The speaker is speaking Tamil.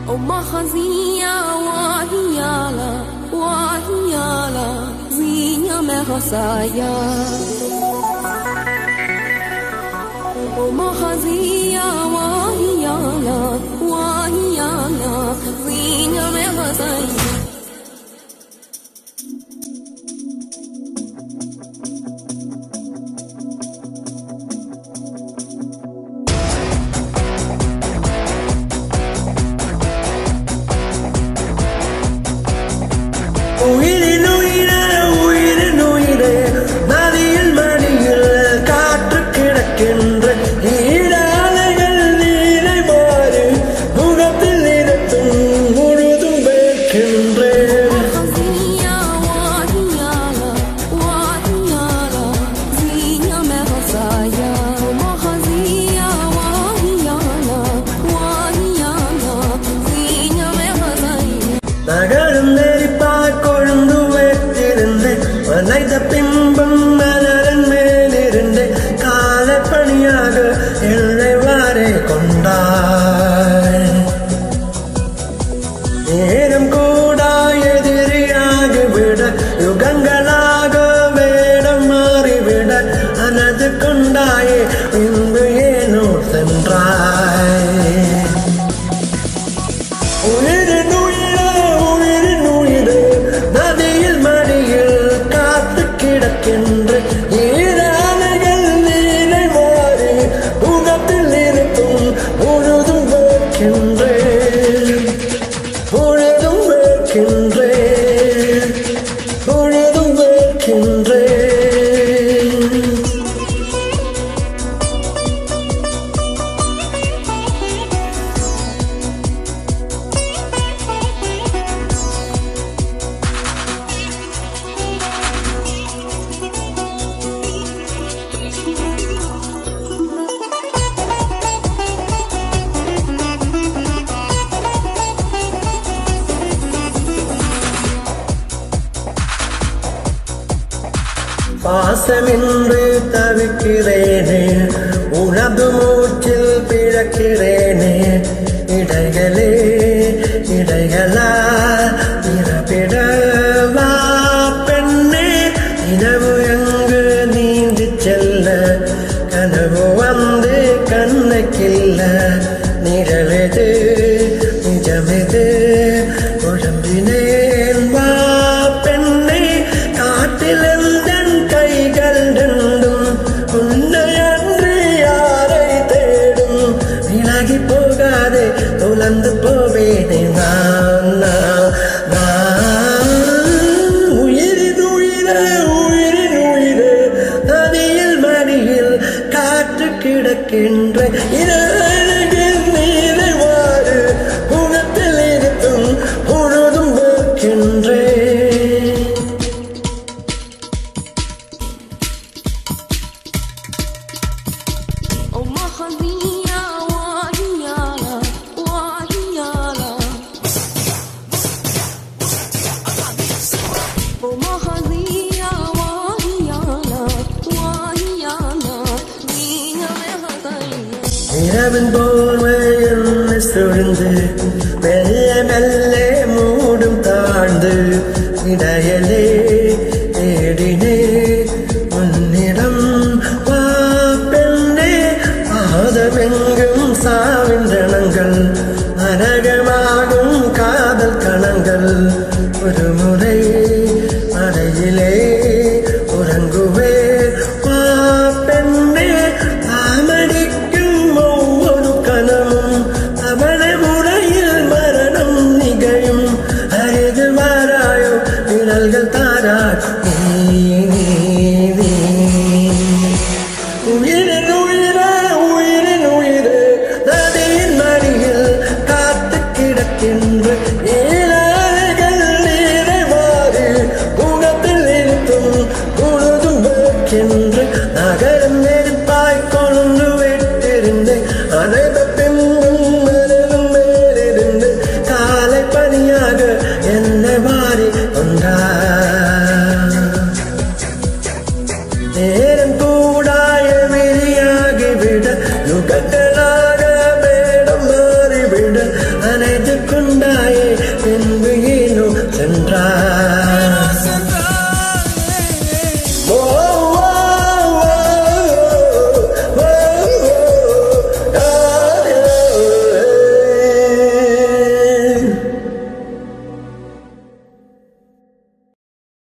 ومخزية وهيالا وهيالا زينة مغصايا ومخزية وهيالا وهيالا زينة مغصايا உயிரின் உயிரே உயிரின் உயிரே நதியில் மடியில் காற்று கிடக்கின்ற ஈடாலைகள் நீரை மாறு முகத்தில் இருக்கும் முழுதும் வேர்க்கின்றேன் ومخزية وهيالا وهيالا زينة مغصايا ومخزية وهيالا وهيالا زينة مغصايا நகரும் நெறிப்பாய் கொழுந்து வைத்திருந்தேன் வளைந்த பிம்பம் மலரன் மேலிருந்தேன் காலப்பணியாக என்னை வாரே கொண்டாய் நேரம் கூட எதிரியாகிவிட யுகங்களாக வேடம் மாறிவிட அனது கொண்டாயே பின்பு ஏனோ சென்றாய் உயிரின் உயிரே உயிரின் உயிரே நதியில் மடியில் காத்து கிடக்கின்ற ஈரானைகள் நீரை மாறி முகத்தில் இருக்கும் பொழுதும் வேர்க்கின்றேன் பொழுதும் வேர்க்கின்றேன் பொழுதும் வேர்க்கின்றேன் பாசமின்றி தவிக்கிறேனே உனது மூச்சில் பிழக்கிறேனே இடைகளே இடைகளா பிறப்பிடவா பெண்ணே இரவு எங்கு நீந்தி செல்ல கனவு வந்து கண்ணுக்கில்ல நிழலெது நிஜமெது உடம்பினேன் வா பெண்ணே காட்டிலெந்தன் கைகள் ரெண்டும் உன்னை அன்று யாரை தேடும் விலகி போகாதே துலந்து போவேனே நான் நான், நான். உயிரின் உயிரே உயிரின் உயிரே நதியில் மடியில் காற்று கிடக்கின்ற இரவில் நீரை வாரு முகத்தில் இருக்கும் பொழுதும் வைக்கின்றேன் ومخزية وهيالا وهيالا ومخزية وهيالا وهيالا زينة مغصايا இரவின் போர்வை என்னை சுழிந்து மெல்ல மெல்ல மூடும் தாழ்ந்து இடையலே தேடினே உன்னிடம் வா பெண்ணே பாதமெங்கும் சாவின்றனங்கள் நரகமாகும் கா